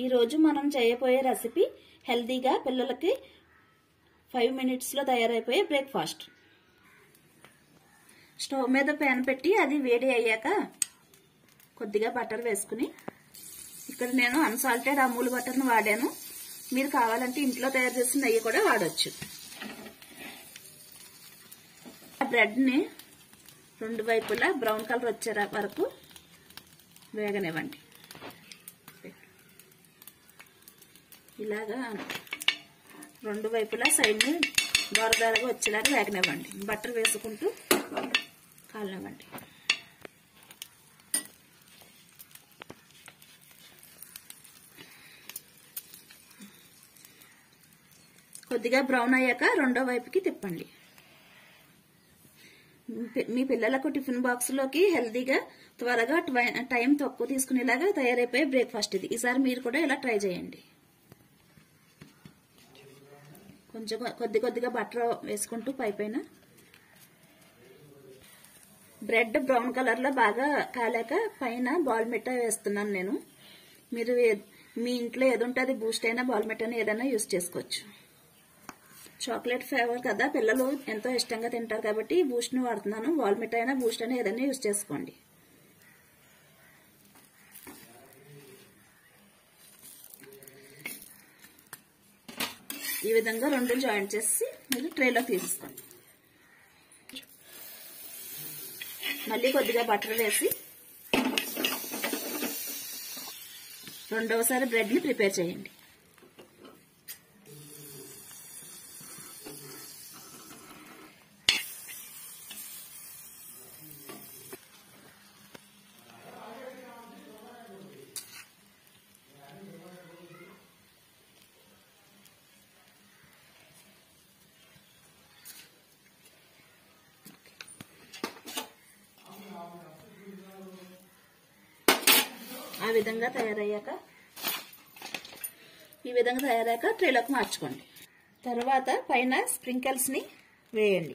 ఈరోజు మనం చేయబోయే రెసిపీ హెల్తీగా పిల్లలకి ఫైవ్ మినిట్స్లో తయారైపోయే బ్రేక్ఫాస్ట్ స్టవ్ మీద ప్యాన్ పెట్టి అది వేడి అయ్యాక కొద్దిగా బటర్ వేసుకుని ఇక్కడ నేను అన్సాల్టెడ్ అమూల్ బటర్ను వాడాను మీరు కావాలంటే ఇంట్లో తయారు చేసిన నెయ్యి కూడా వాడచ్చు బ్రెడ్ని రెండు వైపులా బ్రౌన్ కలర్ వచ్చే వరకు వేగనివ్వండి ఇలాగా రెండు వైపులా సైడ్ని దోరదారగా వచ్చేలాగా వేగనివ్వండి బటర్ వేసుకుంటూ కాలనివ్వండి కొద్దిగా బ్రౌన్ అయ్యాక రెండో వైపుకి తిప్పండి మీ పిల్లలకు టిఫిన్ బాక్స్లోకి హెల్తీగా త్వరగా టైం తక్కువ తీసుకునేలాగా తయారైపోయే బ్రేక్ఫాస్ట్ ఇది ఈసారి మీరు కూడా ఇలా ట్రై చేయండి కొంచెం కొద్ది కొద్దిగా బటర్ వేసుకుంటూ పై పైన బ్రెడ్ బ్రౌన్ కలర్లో బాగా కాలాక పైన బాల్ మిఠా వేస్తున్నాను నేను మీరు మీ ఇంట్లో ఏది ఉంటే అది బూస్ట్ అయినా బాల్ మిఠాని ఏదైనా యూస్ చేసుకోవచ్చు చాక్లెట్ ఫ్లేవర్ కదా పిల్లలు ఎంతో ఇష్టంగా తింటారు కాబట్టి బూస్ట్ని వాడుతున్నాను వాల్మిట్ అయినా బూస్ట్ అయినా ఏదైనా యూజ్ చేసుకోండి ఈ విధంగా రెండు జాయింట్ చేసి మీరు ట్రేలో తీసుకోండి మళ్ళీ కొద్దిగా బటర్ వేసి రెండవసారి బ్రెడ్ని ప్రిపేర్ చేయండి ఆ విధంగా తయారయ్యాక ఈ విధంగా తయారయ్యాక ట్రేలోకి మార్చుకోండి తర్వాత పైన స్ప్రింకిల్స్ని వేయండి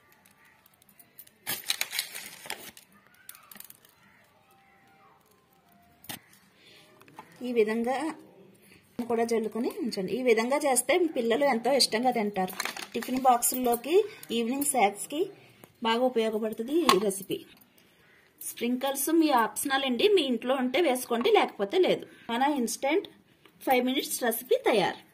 ఈ విధంగా కూడా జల్లుకొని ఉంచండి ఈ విధంగా చేస్తే పిల్లలు ఎంతో ఇష్టంగా తింటారు టిఫిన్ బాక్సుల్లోకి ఈవినింగ్ స్నాక్స్కి బాగా ఉపయోగపడుతుంది ఈ రెసిపీ స్ప్రింకల్స్ మీ ఆప్షనల్ అండి మీ ఇంట్లో ఉంటే వేసుకోండి లేకపోతే లేదు మన ఇన్స్టెంట్ ఫైవ్ మినిట్స్ రెసిపీ తయారు